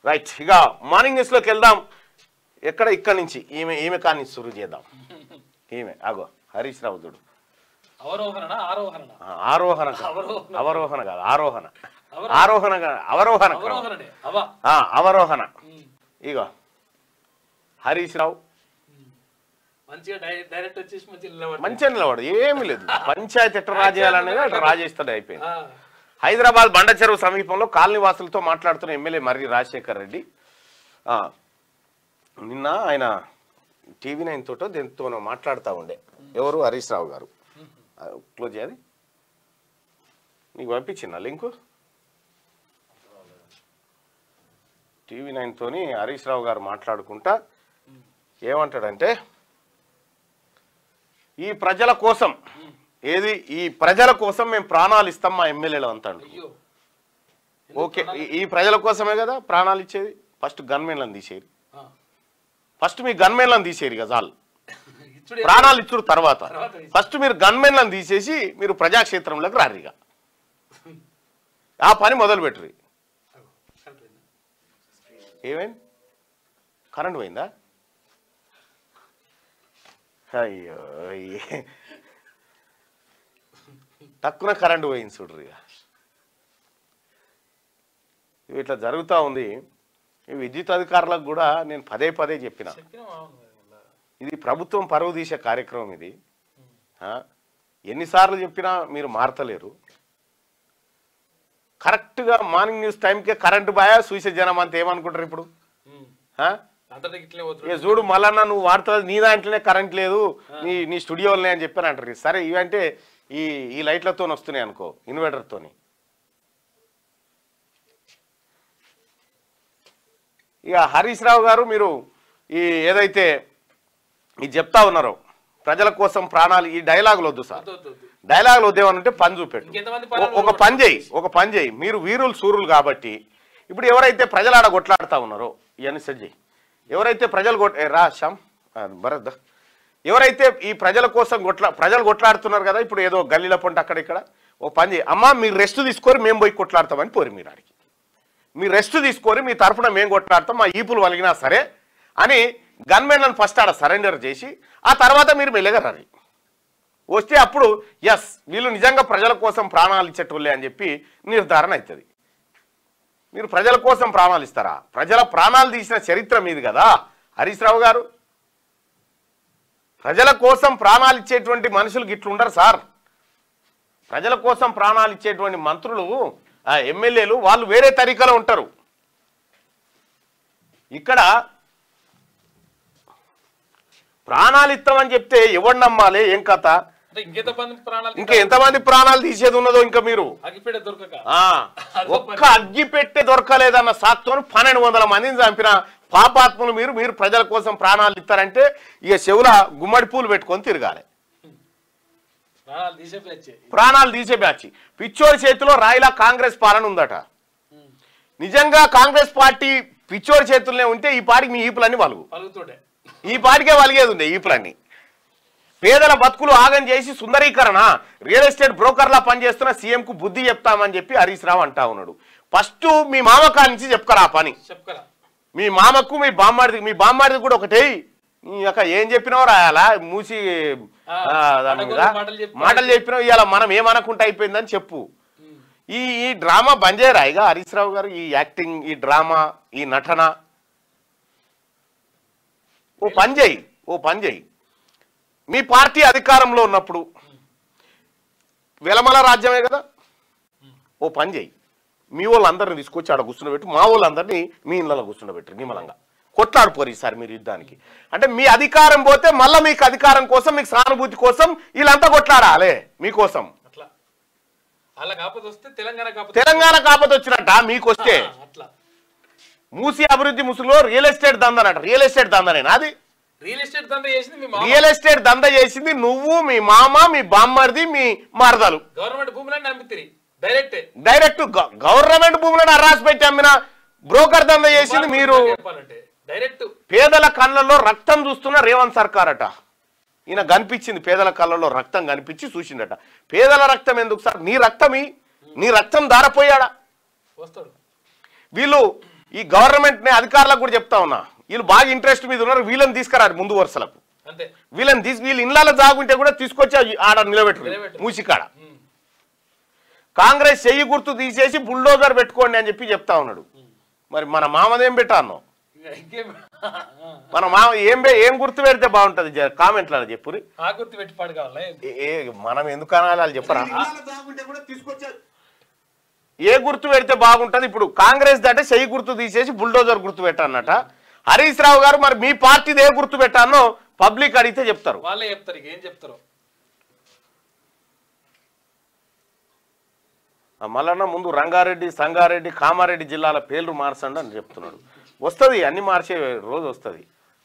Right ఇక morning న్యూస్లోకి వెళ్దాం ఎక్కడ ఇక్కడి నుంచి ఈమె ఈమె కానీ సురు చేద్దాం ఈమె అగో హరీష్ రావు చూడు అవరోహణ ఆరోహణ ఆ, ఆరోహణ కాదు. అవరోహణ. అవరోహణ కాదు ఆరోహణ అవరోహణ. ఆరోహణ కాదు, అవరోహణ క్రమం. అవరోహణనే అవ ఆ, అవరోహణ ఉమ్. ఇగో హరీష్ రావు మంచిగా డై- డైరెక్ట్ వచ్చేసి మంచిగా నిలబడి మంచిగా నిలబడు ఏమీ లేదు పంచాయతీ ఎట్లా రాజేయాలనేది అట్లా రాజేస్తాడు అయిపోయింది ఆ, హైదరాబాద్ బండ చెరువు సమీపంలో కాలనీవాసులతో మాట్లాడుతున్న ఎమ్మెల్యే మర్రి రాజశేఖర్ రెడ్డి ఆ, నిన్న ఆయన టీవీ నైన్ తోటో దీంతోనో మాట్లాడుతూ ఉండే ఎవరు హరీష్ రావు గారు ఆ, క్లోజ్ చేయాలి నీకు పంపించిన లింకు టీవీ నైన్ తోని హరీష్ రావు గారు మాట్లాడుకుంటా ఏమంటాడంటే ఈ ప్రజల కోసం ఏది ఈ ప్రజల కోసం మేము ప్రాణాలు ఇస్తాం మా ఎమ్మెల్యేలు అంటాడు అయ్యో ఓకే ఈ- ఈ ప్రజల కోసమే కదా ప్రాణాలు ఇచ్చేది ఫస్ట్ గన్మెన్లను తీసేది ఆ. ఫస్ట్ మీ గన్మెన్లను తీసేది కదా చాలు ఇచ్చుడే ప్రాణాలు ఇచ్చుడు తర్వాత తర్వాత తీసేది. ఫస్ట్ మీరు గన్మెన్లను తీసేసి మీరు ప్రజాక్షేత్రంలోకి రారిగా ఆ పని మొదలు పెట్టుర్రి సరిపోయిందా? ఏమైంది కరెంట్ పోయిందా అయ్యో ఏ- తక్కువ కరెంట్ పోయింది చూడ్రి ఇక. ఇవి ఇట్లా జరుగుతూ ఉంది ఈ విద్యుత్ అధికారులకు కూడా నేను పదే పదే చెప్పిన చెప్పినాం అవును మరి మళ్ళా. ఇది ప్రభుత్వం పరువు తీసే కార్యక్రమం ఇది ఆ? ఎన్నిసార్లు చెప్పినా మీరు మారతలేరు కరెక్ట్గా మార్నింగ్ న్యూస్ టైంకే కరెంటు బాయా చూసే జనం అంతా ఏమనుకుంటారు ఇప్పుడు ఉమ్. ఆ? అంతటికి ఇట్లే ఏ పోతున్నాడు చూడు మళ్ళా నువ్వు వాడుతుంది నీ దాంట్లోనే కరెంట్ లేదు నీ నీ స్టూడియోలనే అని చెప్పాను అంటారు సరే ఇవంటే ఈ ఈ లైట్లతో వస్తున్నాయి అనుకో ఇన్వర్టర్తోని ఇక హరీష్ రావు గారు మీరు ఈ ఏదైతే ఇది చెప్తా ఉన్నారో ప్రజల కోసం ప్రాణాలు ఈ డైలాగులు వద్దు సార్ వద్దు, వద్దు, వద్దు. డైలాగులు వద్దేమనంటే పని చూపెట్టు ఇంకెంతమంది ఓ- పనులు ఒక పని చేయి ఒక పని చేయి మీరు వీరులు సూరులు కాబట్టి ఇప్పుడు ఎవరైతే ప్రజలు ఆడ కొట్లాడుతా ఉన్నారో ఇవన్నీ సెట్ చేయి ఎవరైతే ప్రజలు కొట్ ఏ, రా శ్యామ్ ఆ, భరత్ దా. ఎవరైతే ఈ ప్రజల కోసం కొట్లా ప్రజలు కొట్లాడుతున్నారు కదా ఇప్పుడు ఏదో గల్లీల పొంట అక్కడ ఇక్కడ ఓ పని చేయి అమ్మా మీరు రెస్ట్ తీసుకొని మేము పోయి కొట్లాడతామని పోరు మీరు ఆడికి మీ రెస్ట్ తీసుకొని మీ తరపున మేము కొట్లాడతాం మా ఈపులు వలిగినా సరే అని గన్మెన్లను ఫస్ట్ ఆడ సరెండర్ చేసి ఆ తర్వాత మీరు మెల్లగా రండి వస్తే అప్పుడు ఎస్ వీళ్ళు నిజంగా ప్రజల కోసం ప్రాణాలు ఇచ్చేటోళ్ళే అని చెప్పి నిర్ధారణ అవుతుంది మీరు ప్రజల కోసం ప్రాణాలు ఇస్తారా ప్రజల ప్రాణాలు తీసిన చరిత్ర మీది కదా హరీష్ రావు గారు ప్రజల కోసం ప్రాణాలు ఇచ్చేటువంటి మనుషులు గిట్లుండరు సార్ ప్రజల కోసం ప్రాణాలు ఇచ్చేటువంటి మంత్రులు ఆ ఎమ్మెల్యేలు వాళ్ళు వేరే తరీకాలో ఉంటారు ఇక్కడ ప్రాణాలు ఇస్తామని చెప్తే ఎవడు నమ్మాలి ఏం కథ అంటే ఇంకెంత మంది ప్రాణాలు ఇంకా ఎంతమంది ప్రాణాలు తీసేది ఉన్నదో ఇంకా మీరు అగిపేట దొరకక ఆ ఒక్క అగ్గి పెట్టే దొరకలేదన్న సాక్తో పన్నెండు వందల మందిని చంపిన పాపాత్ములు మీరు మీరు ప్రజల కోసం ప్రాణాలు ఇస్తారంటే ఇక చెవుల గుమ్మడి పూలు పెట్టుకొని తిరగాలి ప్రాణాలు తీసే వచ్చే ప్రాణాలు తీసే బ్యాచ్ పిచ్చోడి చేతిలో రాయిలా కాంగ్రెస్ పాలన ఉందట నిజంగా కాంగ్రెస్ పార్టీ పిచ్చోడి చేతుల్లోనే ఉంటే ఈ పాటికి మీ ఈపులన్నీ వలుగు పలుకుతుండే ఈ పాటికే వలిగేది ఉండే ఈపులన్నీ పేదల బతుకులు ఆగం చేసి సుందరీకరణ రియల్ ఎస్టేట్ బ్రోకర్లా పనిచేస్తున్న సీఎంకు బుద్ధి చెప్తామని చెప్పి హరీష్ రావు అంటా ఉన్నాడు ఫస్ట్ మీ మామకా నుంచి చెప్పుకరా ఆ పని చెప్పకరా మీ మామకు మీ బామ్మాడిది మీ బామ్మాడిది కూడా ఒకటే నీ యొక్క ఏం చెప్పినావు రాయాలా మూసి ఆ, ఆ, దాని మీద అడగొద్దు మాటలు చెప్పు. మాటలు చెప్పినావు ఇవాళ మనం ఏమనుకుంటా అయిపోయిందని చెప్పు ఈ ఈ డ్రామా బంద్ చేయరా ఇక హరీష్ రావు గారు ఈ యాక్టింగ్ ఈ డ్రామా ఈ నటన ఓ పని చేయి ఓ పని చేయి మీ పార్టీ అధికారంలో ఉన్నప్పుడు వెలమల రాజ్యమే కదా ఓ పని చేయి మీ వాళ్ళందరిని తీసుకొచ్చి ఆడ కూర్చుండబెట్టి మా వాళ్ళందరినీ మీ ఇళ్ళలో కూర్చుండబెట్టి నిమ్మలంగా కొట్లాడిపోరు ఈసారి మీరు యుద్ధానికి అంటే మీ అధికారం పోతే మళ్ళీ మీకు అధికారం కోసం మీకు సానుభూతి కోసం వీళ్ళంతా కొట్లాడాలి మీకోసం అట్లా అలా కాకపోతే వస్తే తెలంగాణ కాకపోతే తెలంగాణ కాకపోతే వచ్చినట్ట మీకు వస్తే ఆ, అట్లా మూసి అభివృద్ధి ముసుగులో రియల్ ఎస్టేట్ దందనట రియల్ ఎస్టేట్ దందనేనా అది రియల్ ఎస్టేట్ దందా చేసింది మీ మామ రియల్ ఎస్టేట్ దంద చేసింది నువ్వు మీ మామ మీ బామ్మర్ది మీ మరదలు గవర్నమెంట్ భూములన్నీ అమ్మితిరి డైరెక్ట్ డైరెక్ట్ గ- గవర్నమెంట్ భూములను అర్రాసి పెట్టి అమ్మిన బ్రోకర్ దంద చేసింది మీరు చెప్పాలంటే డైరెక్ట్ పేదల కళ్ళల్లో రక్తం చూస్తున్న రేవంత్ సర్కార్ అట ఈయన కనిపించింది పేదల కళ్ళల్లో రక్తం కనిపించి చూసిండట పేదల రక్తం ఎందుకు సార్ నీ రక్తమి నీ రక్తం దారపోయాడా వస్తాడు వీళ్ళు ఈ గవర్నమెంట్ ని అధికారులకు కూడా చెప్తా ఉన్నా వీళ్ళు బాగా ఇంట్రెస్ట్ మీద ఉన్నారు వీళ్ళని తీసుకురారు ముందు వరుసలకు అంతే వీళ్ళని తీసి వీళ్ళు ఇళ్ళలో జాగుంటే కూడా తీసుకొచ్చి ఆ- ఆడ నిలబెట్టు నిలబెట్టు. మూసికాడ ఉమ్. కాంగ్రెస్ చెయ్యి గుర్తు తీసేసి బుల్డోజర్ పెట్టుకోండి అని చెప్పి చెప్తా ఉన్నాడు మరి మన మామదేం పెట్టాను ఇంకా ఇంకేం ఆ, మన మామ ఏం పె- ఏం గుర్తు పెడితే బాగుంటది జర కామెంట్లలో చెప్పురి ఆ గుర్తు పెట్టి పాడు కావాలా ఏంటి? ఏ- ఏ మనం ఎందుకు అనాలి వాళ్ళు చెప్పరా ఇళ్ళలో దాగుంటే కూడా తీసుకొచ్చారు ఏ గుర్తు పెడితే బాగుంటది ఇప్పుడు కాంగ్రెస్ అంటే చెయ్యి గుర్తు తీసేసి బుల్డోజర్ గుర్తు పెట్టానట హరీష్ రావు గారు మరి మీ పార్టీది ఏ గుర్తు పెట్టానో పబ్లిక్ అడిగితే చెప్తారు వాళ్ళే చెప్తారు ఇక ఏం చెప్తారు ఆ మల్లన్న ముందు రంగారెడ్డి సంగారెడ్డి కామారెడ్డి జిల్లాల పేర్లు మార్చండి అని చెప్తున్నాడు వస్తుంది అన్ని మార్చే రోజు వస్తుంది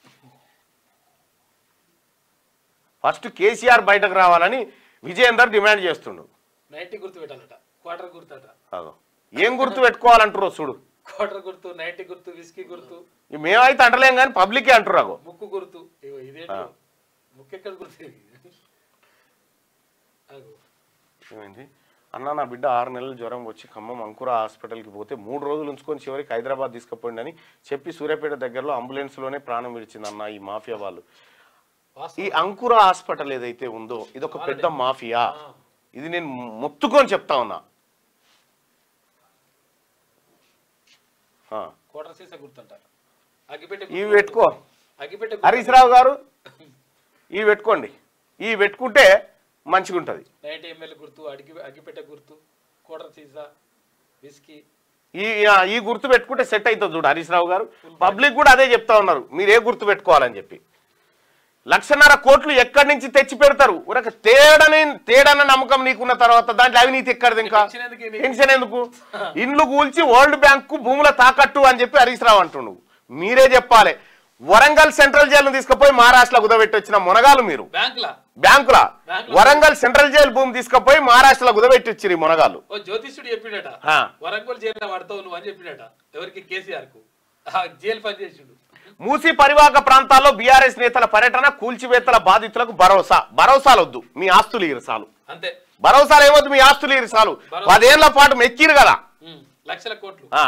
ఫస్ట్ కేసీఆర్ బయటకు రావాలని విజయేందర్ డిమాండ్ చేస్తుండు నైన్టీ గుర్తు పెట్టాలట క్వార్టర్ గుర్తు అట అదో ఏం గుర్తు పెట్టుకోవాలంటారో చూడు క్వార్టర్ గుర్తు నైన్టీ గుర్తు విస్కీ గుర్తు ఇవి మేమైతే అంటలేం కానీ పబ్లికే అంటారు అగో ముక్కు గుర్తు ఇగో ఇదేంటో ఆ. ముక్కు ఎక్కడ గుర్తు ఇది? అగో. ఏమైంది అన్న నా బిడ్డ ఆరు నెలలు జ్వరం వచ్చి ఖమ్మం అంకుర హాస్పిటల్కి పోతే మూడు రోజులు ఉంచుకొని చివరికి హైదరాబాద్ తీసుకుపోయింది అని చెప్పి సూర్యాపేట దగ్గరలో అంబులెన్స్లోనే ప్రాణం విడిచింది అన్న ఈ మాఫియా వాళ్ళు ఈ వాస్తవం. అంకుర హాస్పిటల్ ఏదైతే ఉందో ఇది ఒక పెద్ద మాఫియా ఆ. ఇది నేను మొత్తుకొని చెప్తా ఉన్నా ఆ. క్వార్టర్ సీసా గుర్తుంట అగ్గిపెట్టె ఇవి గుర్తు. పెట్టుకో అగ్గిపెట్టె హరీష్ రావు గారు ఇవి పెట్టుకోండి ఇవి పెట్టుకుంటే మంచిగా ఉంటుంది నైన్టీ ఎంఎల్ గుర్తు అగ్గి అగ్గిపెట్టె గుర్తు క్వార్టర్ సీసా విస్కీ ఈ ఆ- ఈ గుర్తు పెట్టుకుంటే సెట్ అవుతుంది చూడు హరీష్ రావు గారు పబ్లిక్ కూడా అదే చెప్తా ఉన్నారు మీరు ఏ గుర్తు పెట్టుకోవాలని చెప్పి లక్షన్నర కోట్లు ఎక్కడి నుంచి తెచ్చి పెడతారు ఒక తేడని తేడన్న నమ్మకం నీకున్న తర్వాత దాంట్లో అవినీతి ఎక్కడిది ఇంకా టెన్షన్ ఎందుకు ఇది? టెన్షన్ ఎందుకు ఇండ్లు కూల్చి వరల్డ్ బ్యాంక్ కు భూముల తాకట్టు అని చెప్పి హరీష్ రావు అంటుండు మీరే చెప్పాలి వరంగల్ సెంట్రల్ జైలు తీసుకుపోయి మహారాష్ట్రలో కుదబెట్టి వచ్చిన మునగాలు మీరు బ్యాంకులా బ్యాంకులా బ్యాంకులో- వరంగల్ సెంట్రల్ జైలు భూమి తీసుకుపోయి మహారాష్ట్రలో కుదబెట్టి వచ్చిరు ఈ మునగాలు ఓ జ్యోతిష్యుడు చెప్పిండట ఆ. వరంగల్ జైల్లో పడతావు నువ్వు అని చెప్పిండట ఎవరికి కేసీఆర్ కు ఆ, జైలు పని చేసిండు మూసి పరివాహక ప్రాంతాల్లో బీఆర్ఎస్ నేతల పర్యటన కూల్చివేతల బాధితులకు భరోసా భరోసాలు వద్దు మీ ఆస్తులు ఇరసాలు అంతే భరోసాలు ఏమొద్దు మీ ఆస్తులు ఇరసాలు భరోసా. పదేళ్ల పాటు మెక్కిరు కదా ఉమ్, లక్షల కోట్లు ఆ.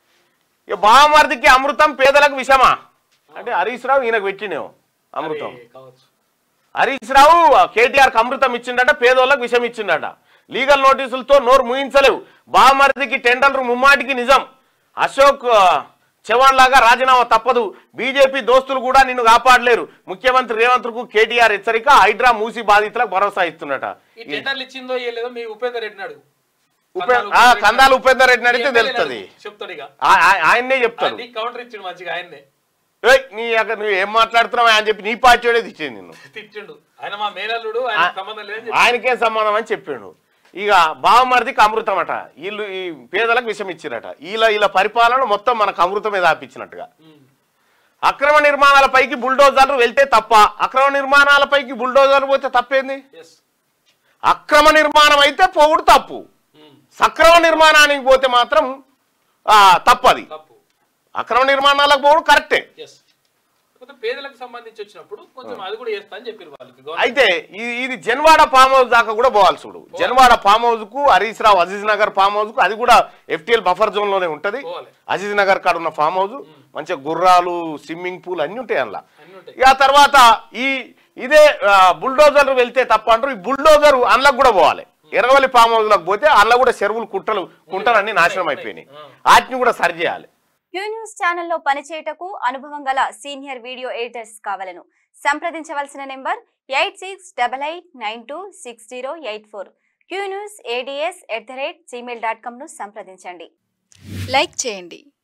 ఇక బామర్దికి అమృతం పేదలకు విషమా అంటే హరీష్ రావు ఈయనకు పెట్టినేమో అమృతం అరే, కావచ్చు హరీష్ రావు కేటీఆర్ కి అమృతం ఇచ్చిండట పేదోళ్ళకి విషం ఇచ్చిండట లీగల్ నోటీసులతో నోరు ముయించలేవు బామర్దికి టెండర్లు ముమ్మాటికి నిజం అశోక్ ఆ, చవాన్ లాగా రాజీనామా తప్పదు బీజేపీ దోస్తులు కూడా నిన్ను కాపాడలేరు ముఖ్యమంత్రి రేవంత్ కు కేటీఆర్ హెచ్చరిక హైడ్రా మూసి బాధితులకు భరోసా ఇస్తున్నట ఈ టెండర్లు ఇచ్చిందో ఇయ్యలేదో మీ ఉపేందర్ రెడ్డి నాడు ఉపే- ఆ, కందాల ఉపేందర్ రెడ్డిని అడిగితే తెలుస్తుంది చెప్తాడు ఇక ఆ- ఆ- ఆయన్నే చెప్తాడు నీ కౌంటర్ ఇచ్చిండు మంచిగా ఆయన్నే ఏయ్, నీ అక్కడ నువ్వు ఏం మాట్లాడుతున్నావు అని చెప్పి నీ పార్టీ వాడే తెచ్చింది నిన్ను తిట్టిండు ఆయన మా మేనల్లుడు ఆయన సంబంధం లేదని చెప్పి ఆయనకేం సంబంధం అని చెప్పిండు ఇక బావమరిదికి అమృతం అట వీళ్ళు ఈ పేదలకు విషం ఇచ్చిరట వీళ్ళ వీళ్ళ పరిపాలన మొత్తం మనకు అమృతమే దాపించినట్టుగా ఉమ్, అక్రమ నిర్మాణాలపైకి బుల్డోజర్లు వెళ్తే తప్ప అక్రమ నిర్మాణాలపైకి బుల్డోజర్లు పోతే తప్పేంది yes. అక్రమ నిర్మాణం అయితే పోవుడు తప్పు ఉమ్, సక్రమ నిర్మాణానికి పోతే మాత్రం ఆ, తప్పది తప్పు అక్రమ నిర్మాణాలకు పోవడం కరెక్టే ఎస్ కాకపోతే పేదలకు సంబంధించి వచ్చినప్పుడు కొంచెం అది కూడా చేస్తా అని చెప్పారు వాళ్ళకి గవర్నమెంట్. అయితే ఇది ఇది జన్వాడ ఫామ్ హౌస్ దాకా కూడా పోవాలి చూడు జన్వాడ ఫామ్ హౌస్ కు హరీష్ రావు అజీజ్ నగర్ ఫామ్ హౌస్ కు అది కూడా ఎఫ్టిఎల్ బఫర్ జోన్ లోనే ఉంటది పోవాలి అజీజ్ నగర్ కాడ ఉన్న ఫామ్ హౌస్ మంచిగా గుర్రాలు స్విమ్మింగ్ పూల్ అన్ని ఉంటాయి అందులో అన్ని ఉంటాయి ఇక ఆ తర్వాత ఈ ఇదే బుల్డోజర్ వెళ్తే తప్ప అంటారు ఈ బుల్డోజర్ అందులోకి కూడా పోవాలి ఎర్రవల్లి ఫామ్ హౌస్ లకు పోతే అందులో కూడా చెరువులు కుట్టలు కుంటలు అన్ని నాశనం అయిపోయినాయి వాటిని కూడా సరి చేయాలి క్యూ న్యూస్ ఛానల్లో పనిచేయటకు అనుభవం గల సీనియర్ వీడియో ఎడిటర్స్ కావాలను సంప్రదించవలసిన number eight six double eight nine two six zero eight four Q news ads at the rate gmail dot కామ్ను సంప్రదించండి లైక్ చేయండి